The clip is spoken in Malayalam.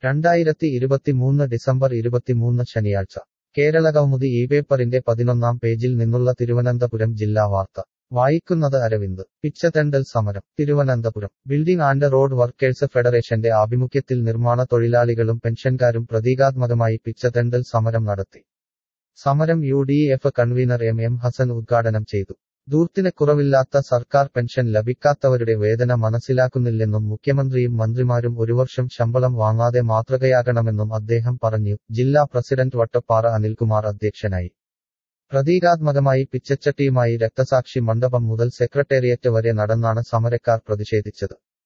രണ്ടായിരത്തി ഇരുപത്തിമൂന്ന് ഡിസംബർ ഇരുപത്തിമൂന്ന് ശനിയാഴ്ച കേരള കൗമുദി ഈ പേപ്പറിന്റെ പതിനൊന്നാം പേജിൽ നിന്നുള്ള തിരുവനന്തപുരം ജില്ലാ വാർത്ത വായിക്കുന്നത് അരവിന്ദ് പിച്ചതെണ്ടൽ സമരം Thiruvananthapuram building and road workers ഫെഡറേഷന്റെ ആഭിമുഖ്യത്തിൽ നിർമ്മാണ തൊഴിലാളികളും പെൻഷൻകാരും പ്രതീകാത്മകമായി പിച്ചതെണ്ടൽ സമരം നടത്തി സമരം U D F convener M M Hassan ഉദ്ഘാടനം ചെയ്തു ദൂർത്തിന് കുറവില്ലാത്ത സർക്കാർ പെൻഷൻ ലഭിക്കാത്തവരുടെ വേദന മനസ്സിലാക്കുന്നില്ലെന്നും മുഖ്യമന്ത്രിയും മന്ത്രിമാരും ഒരു വർഷം ശമ്പളം വാങ്ങാതെ മാതൃകയാകണമെന്നും അദ്ദേഹം പറഞ്ഞു ജില്ലാ പ്രസിഡന്റ് വട്ടപ്പാറ അനിൽകുമാർ അധ്യക്ഷനായി പ്രതീകാത്മകമായി പിച്ചച്ചട്ടിയുമായി രക്തസാക്ഷി മണ്ഡപം മുതൽ സെക്രട്ടേറിയറ്റ് വരെ നടന്നാണ് സമരക്കാർ പ്രതിഷേധിച്ചത്